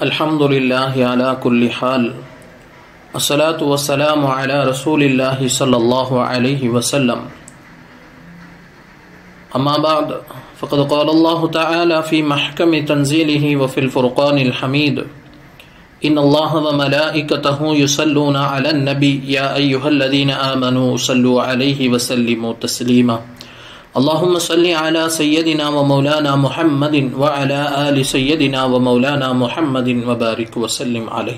الحمد لله على كل حال الصلاة والسلام على رسول الله صلى الله عليه وسلم أما بعد فقد قال الله تعالى في محكم تنزيله وفي الفرقان الحميد إن الله وملائكته يصلون على النبي يا أيها الذين آمنوا صلوا عليه وسلموا تسليما اللهم صل على سيدنا ومولانا محمد وعلى آل سيدنا ومولانا محمد وبارك وسلم عليه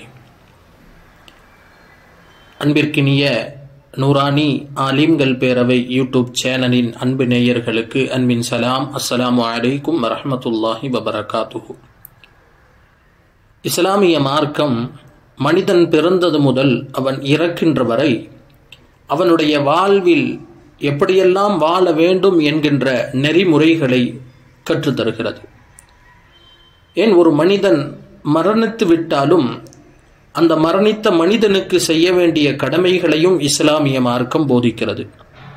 அன்பிற்கினிய நூரானி ஆலிம்கள் பேரவை யூடியூப் சேனலின் அன்பு நேயர்களுக்கு அன்பின் சலாம் அஸ்ஸலாமு அலைக்கும் வரஹமத்துல்லாஹி வபரகாத்துஹு இஸ்லாமிய மார்க்கம் மனிதன் பிறந்தது முதல் அவன் இறக்கின்ற வரை அவனுடைய வாழ்வில் எப்படியெல்லாம் வாழ வேண்டும் என்கின்ற நெறிமுறைகளை கற்றுத்தருகிறது ஏன் ஒரு மனிதன் மரணித்து விட்டாலும் அந்த மரணித்த மனிதனுக்கு செய்ய வேண்டிய கடமைகளையும் இஸ்லாமிய மார்க்கம் போதிக்கிறது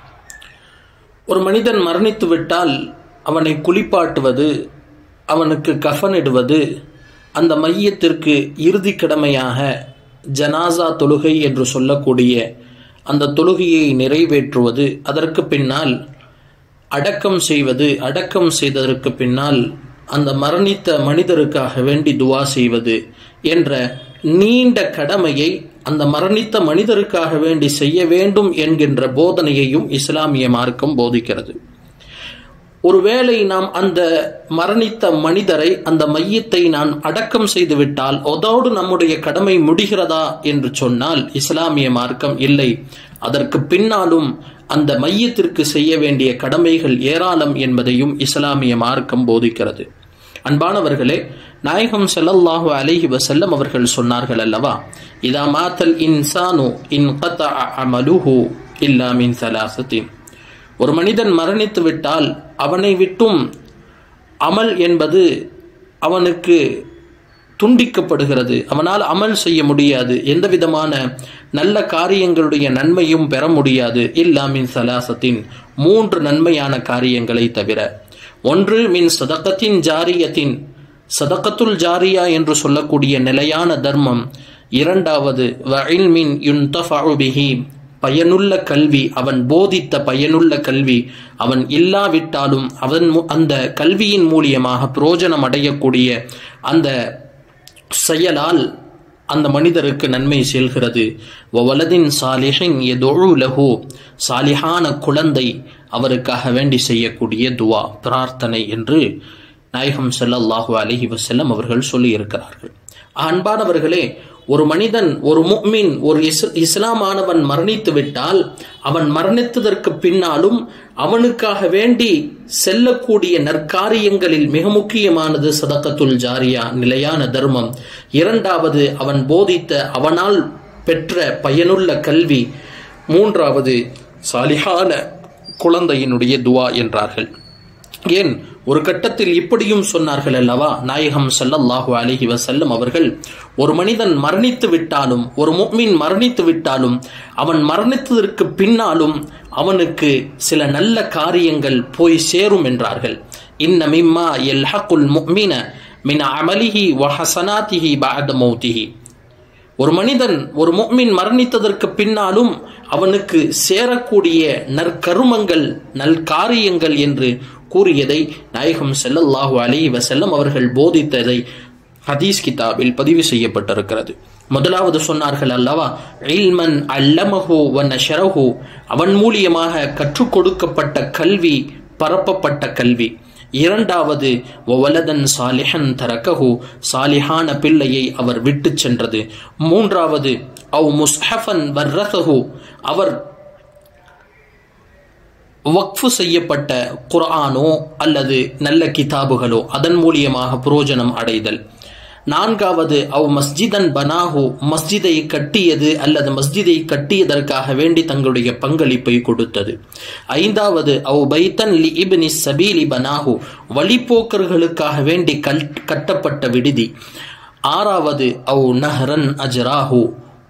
ஒரு மனிதன் மரணித்து விட்டால் அவனை குளிப்பாட்டுவது அவனுக்கு கஃனிடுவது அந்த மையத்திற்கு இறுதி கடமையாக ஜனாசா தொழுகை என்று சொல்லக்கூடிய அந்த தொழுகையை நிறைவேற்றுவது அதற்கு பின்னால் அடக்கம் செய்வது அடக்கம் செய்ததற்கு பின்னால் அந்த மரணித்த மனிதருக்காக வேண்டி துவா செய்வது என்ற நீண்ட கடமையை அந்த மரணித்த மனிதருக்காக வேண்டி செய்ய வேண்டும் என்கின்ற போதனையையும் இஸ்லாமிய மார்க்கம் போதிக்கிறது ஒருவேளை நாம் அந்த மரணித்த மனிதரை அந்த மையத்தை நான் அடக்கம் செய்துவிட்டால் அதோடு நம்முடைய கடமை முடிகிறதா என்று சொன்னால் இஸ்லாமிய மார்க்கம் இல்லை அதற்கு பின்னாலும் அந்த மையத்திற்கு செய்ய வேண்டிய கடமைகள் ஏராளம் என்பதையும் இஸ்லாமிய மார்க்கம் போதிக்கிறது அன்பானவர்களே நாயகம் செல்லல்லாஹு அலைஹி வசல்லம் அவர்கள் சொன்னார்கள் அல்லவா இதா மாத்தல் இன்சானு இன் அமலுஹு இல்லா மின் சலாசத்தின் ஒரு மனிதன் மரணித்து விட்டால் அவனை விட்டும் அமல் என்பது அவனுக்கு துண்டிக்கப்படுகிறது அவனால் அமல் செய்ய முடியாது எந்த விதமான நல்ல காரியங்களுடைய நன்மையும் பெற முடியாது இல்லாமின் சலாசத்தின் மூன்று நன்மையான காரியங்களை தவிர ஒன்று மின் சதக்கத்தின் ஜாரியத்தின் சதக்கத்துல் ஜாரியா என்று சொல்லக்கூடிய நிலையான தர்மம் இரண்டாவது வஇல்மின் யுன்தஃபஉபிஹி பயனுள்ள கல்வி அவன் போதித்த பயனுள்ள கல்வி அவன் இல்லாவிட்டாலும் அவன் அந்த கல்வியின் மூலியமாக புரோஜனம் அடையக்கூடிய அந்த செயலால் அந்த மனிதருக்கு நன்மை செல்கிறது வலதின் சாலிஹின் எதொழு லஹு சாலிஹான குழந்தை அவருக்காக வேண்டி செய்யக்கூடிய துவா பிரார்த்தனை என்று நாயகம் செல்லல்லாஹு அலஹி வசல்லம் அவர்கள் சொல்லியிருக்கிறார்கள் அன்பானவர்களே ஒரு மனிதன் ஒரு முக்மின் ஒரு இஸ் இஸ்லாமானவன் மரணித்து விட்டால் அவன் மரணித்ததற்கு பின்னாலும் அவனுக்காக வேண்டி செல்லக்கூடிய நற்காரியங்களில் மிக முக்கியமானது சதக்கத்துல் ஜாரியா நிலையான தர்மம் இரண்டாவது அவன் போதித்த அவனால் பெற்ற பயனுள்ள கல்வி மூன்றாவது சாலிஹான குழந்தையினுடைய துவா என்றார்கள் ஏன் ஒரு கட்டத்தில் இப்படியும் சொன்னார்கள் அல்லவா நாயகம் சல்லல்லாஹு அலஹி வசல்லம் அவர்கள் ஒரு மனிதன் மரணித்து விட்டாலும் ஒரு முக்மின் மரணித்து விட்டாலும் அவன் மரணித்ததற்கு பின்னாலும் அவனுக்கு சில நல்ல காரியங்கள் போய் சேரும் என்றார்கள் இன்ன மிம்மா எல் ஹக்குல் முக்மின மின் அமலிஹி வஹசனாத்திஹி பாத மௌத்திஹி ஒரு மனிதன் ஒரு முக்மின் மரணித்ததற்கு பின்னாலும் அவனுக்கு சேரக்கூடிய நற்கருமங்கள் நல்காரியங்கள் என்று கூறியதை நாயகம் செல்லல்லாஹு அலி வசல்லம் அவர்கள் போதித்ததை ஹதீஸ் கிதாபில் பதிவு செய்யப்பட்டிருக்கிறது முதலாவது சொன்னார்கள் அல்லவா இல்மன் அல்லமஹு வன் ஷரஹு அவன் மூலியமாக கற்றுக் கொடுக்கப்பட்ட கல்வி பரப்பப்பட்ட கல்வி இரண்டாவது ஒவலதன் சாலிஹன் தரக்கஹு சாலிஹான பிள்ளையை அவர் விட்டு சென்றது மூன்றாவது அவ் முஸ்ஹஃபன் வர்ரகஹு அவர் வக்ஃபு செய்யப்பட்ட குர்ஆனோ அல்லது நல்ல கிதாபுகளோ அதன் மூலியமாக புரோஜனம் அடைதல் நான்காவது அவ் மஸ்ஜிதன் பனாஹு மஸ்ஜிதை கட்டியது அல்லது மஸ்ஜிதை கட்டியதற்காக வேண்டி தங்களுடைய பங்களிப்பை கொடுத்தது ஐந்தாவது அவ் பைத்தன் லி இப்னி சபீலி பனாஹு வழிப்போக்கர்களுக்காக வேண்டி கல் கட்டப்பட்ட விடுதி ஆறாவது அவ் நஹரன் அஜ்ராஹு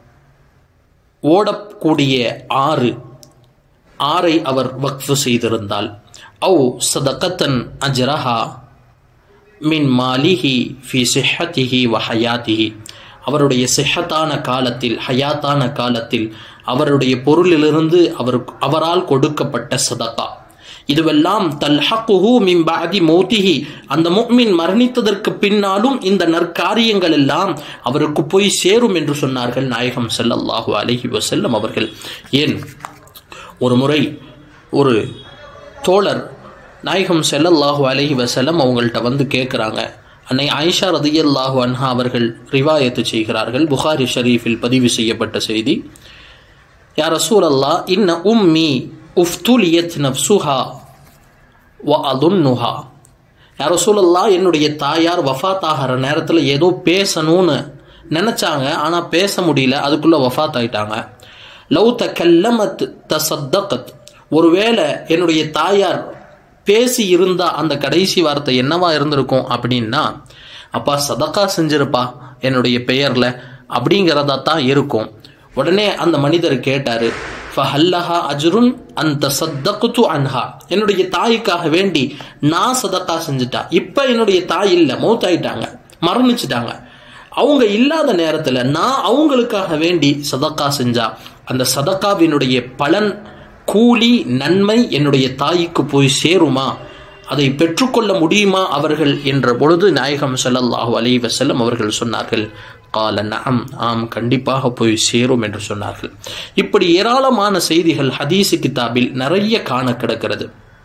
ஓடக்கூடிய ஆறு ஆறை அவர் வக்ஃபு செய்திருந்தால் அவ் சதகத்தன் அஜ்ரஹா மின் மாலிஹி ஃபி சிஹத்திஹி வ ஹயாத்திஹி அவருடைய சிஹத்தான காலத்தில் ஹயாத்தான காலத்தில் அவருடைய பொருளிலிருந்து அவர் அவரால் கொடுக்கப்பட்ட சதகா இதுவெல்லாம் தல்ஹக்குஹு மின் பாதி மோத்திஹி அந்த முக்மின் மரணித்ததற்கு பின்னாலும் இந்த நற்காரியங்கள் எல்லாம் அவருக்கு போய் சேரும் என்று சொன்னார்கள் நாயகம் ஸல்லல்லாஹு அலைஹி வஸல்லம் அவர்கள் ஏன் ஒரு முறை ஒரு தோழர் நாயகம் ஸல்லல்லாஹு அலைஹி வஸல்லம் அவங்கள்ட்ட வந்து கேட்குறாங்க அன்னை ஆயிஷா ரதியல்லாஹு அன்ஹா அவர்கள் ரிவாயத்து செய்கிறார்கள் புகாரி ஷரீஃபில் பதிவு செய்யப்பட்ட செய்தி யா ரசூல் அல்லா இன்ன உம்மி உஃப்துலியத் நப்சுஹா வ அதுன்னுஹா யா ரசூல் அல்லா என்னுடைய தாயார் வஃபாத் ஆகிற நேரத்தில் ஏதோ பேசணும்னு நினச்சாங்க ஆனால் பேச முடியல அதுக்குள்ளே வஃபாத் ஆயிட்டாங்க லவ் த கல்லமத் த சத்தகத் ஒருவேளை என்னுடைய தாயார் பேசி இருந்தா அந்த கடைசி வார்த்தை என்னவா இருந்திருக்கும் அப்படின்னா அப்பா சதக்கா செஞ்சிருப்பா என்னுடைய பெயர்ல அப்படிங்கிறதா தான் இருக்கும் உடனே அந்த மனிதர் கேட்டாரு ஃபஹல்லஹா அஜ்ருன் அந்த சத்தகுத்து அன்ஹா என்னுடைய தாய்க்காக வேண்டி நான் சதக்கா செஞ்சுட்டா இப்ப என்னுடைய தாய் இல்லை மௌத்தாயிட்டாங்க மரணிச்சிட்டாங்க அவங்க இல்லாத நேரத்துல நான் அவங்களுக்காக வேண்டி சதக்கா செஞ்சா அந்த சதக்காவினுடைய பலன் கூலி நன்மை என்னுடைய தாய்க்கு போய் சேருமா அதை பெற்றுக்கொள்ள முடியுமா அவர்கள் என்ற பொழுது நாயகம் ஸல்லல்லாஹு அலைஹி வஸல்லம் அவர்கள் சொன்னார்கள் கால நம் ஆம் கண்டிப்பாக போய் சேரும் என்று சொன்னார்கள் இப்படி ஏராளமான செய்திகள் ஹதீஸு கிதாபில் நிறைய காண கிடக்கிறது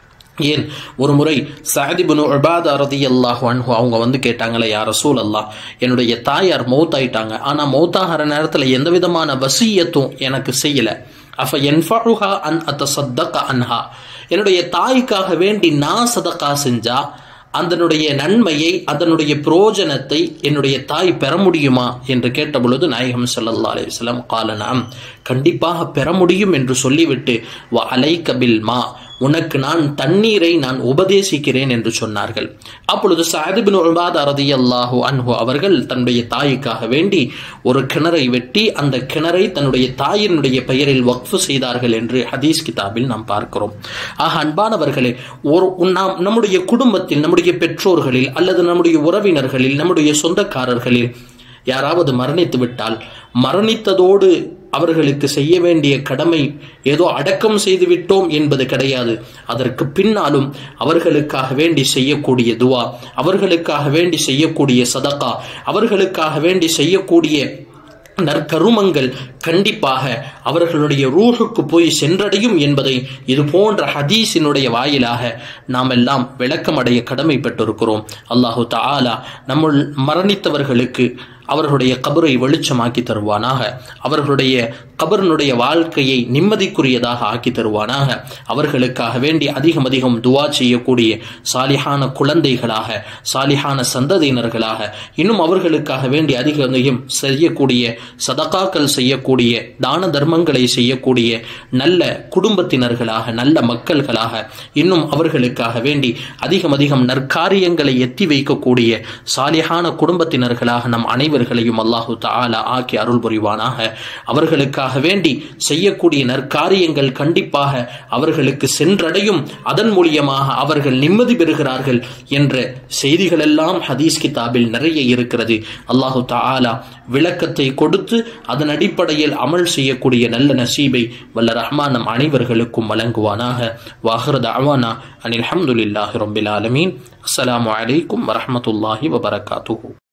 ஏன் ஒரு முறை சாதிபுனு உபாதா ரதியல்லாஹு அன்ஹு அவங்க வந்து கேட்டாங்களே யார் ரசூல் அல்லாஹ் என்னுடைய தாயார் மௌத்தாயிட்டாங்க ஆனால் மௌத்தாகிற நேரத்தில் எந்த விதமான வசியத்தும் எனக்கு செய்யலை அஃப என்ஃபுஹா அன் அத்த சத்தக்க அன்ஹா என்னுடைய தாய்க்காக வேண்டி நான் சதக்கா செஞ்சா அதனுடைய நன்மையை அதனுடைய புரோஜனத்தை என்னுடைய தாய் பெற முடியுமா என்று கேட்டபொழுது நாயகம் ஸல்லல்லாஹு அலைஹி வஸல்லம் காலனாம் கண்டிப்பாக பெற முடியும் என்று சொல்லிவிட்டு வ அலைக்க பில் மா உனக்கு நான் தண்ணீரை நான் உபதேசிக்கிறேன் என்று சொன்னார்கள் அப்பொழுது சாதிபின் உபாத் ரதியல்லாஹு அன்ஹு அவர்கள் தன்னுடைய தாய்க்காக வேண்டி ஒரு கிணறை வெட்டி அந்த கிணறை தன்னுடைய தாயினுடைய பெயரில் வக்ஃபு செய்தார்கள் என்று ஹதீஸ் கிதாபில் நாம் பார்க்கிறோம் ஆக அன்பானவர்களே ஒரு நாம் நம்முடைய குடும்பத்தில் நம்முடைய பெற்றோர்களில் அல்லது நம்முடைய உறவினர்களில் நம்முடைய சொந்தக்காரர்களில் யாராவது மரணித்து விட்டால் மரணித்ததோடு அவர்களுக்கு செய்ய வேண்டிய கடமை ஏதோ அடக்கம் செய்து விட்டோம் என்பது கிடையாது அதற்கு பின்னாலும் அவர்களுக்காக வேண்டி செய்யக்கூடிய துவா அவர்களுக்காக வேண்டி செய்யக்கூடிய சதகா அவர்களுக்காக வேண்டி செய்யக்கூடிய நற்கருமங்கள் கண்டிப்பாக அவர்களுடைய ரூஹுக்கு போய் சென்றடையும் என்பதை இது போன்ற ஹதீஸினுடைய வாயிலாக நாம் எல்லாம் விளக்கமடைய கடமைப்பட்டிருக்கிறோம் அல்லாஹு தாலா நம்முள் மரணித்தவர்களுக்கு அவர்களுடைய கபரை வெளிச்சமாக்கி தருவானாக அவர்களுடைய கபரனுடைய வாழ்க்கையை நிம்மதிக்குரியதாக ஆக்கி தருவானாக அவர்களுக்காக வேண்டி அதிகம் அதிகம் துவா செய்யக்கூடிய சாலிஹான குழந்தைகளாக சாலிஹான சந்ததியினர்களாக இன்னும் அவர்களுக்காக வேண்டி அதிக அதிகம் செய்யக்கூடிய சதகாக்கள் செய்யக்கூடிய தான தர்மங்களை செய்யக்கூடிய நல்ல குடும்பத்தினர்களாக நல்ல மக்கள்களாக இன்னும் அவர்களுக்காக வேண்டி அதிகம் அதிகம் நற்காரியங்களை எத்தி வைக்கக்கூடிய சாலிஹான குடும்பத்தினர்களாக நம் அனைவர்களையும் அல்லாஹு தாலா ஆக்கி அருள் புரிவானாக அவர்களுக்காக வேண்டி செய்யக்கூடிய நற்காரியங்கள் கண்டிப்பாக அவர்களுக்கு சென்றடையும் அதன் மூலியமாக அவர்கள் நிம்மதி பெறுகிறார்கள் என்ற செய்திகள் எல்லாம் ஹதீஸ் கிதாபில் நிறைய இருக்கிறது அல்லாஹு தாலா விளக்கத்தை கொடுத்து அதன் அடிப்படையில் அமல் செய்யக்கூடிய நல்ல நசீபை வல்ல ரஹ்மான் நம் அனைவர்களுக்கும் வழங்குவானாக வாஹரத் அவானா அனில் அஹமதுல்லாஹி ரபில் ஆலமீன் அஸ்ஸலாமு அலைக்கும் வரஹமத்துல்லாஹி வபரகாத்துஹூ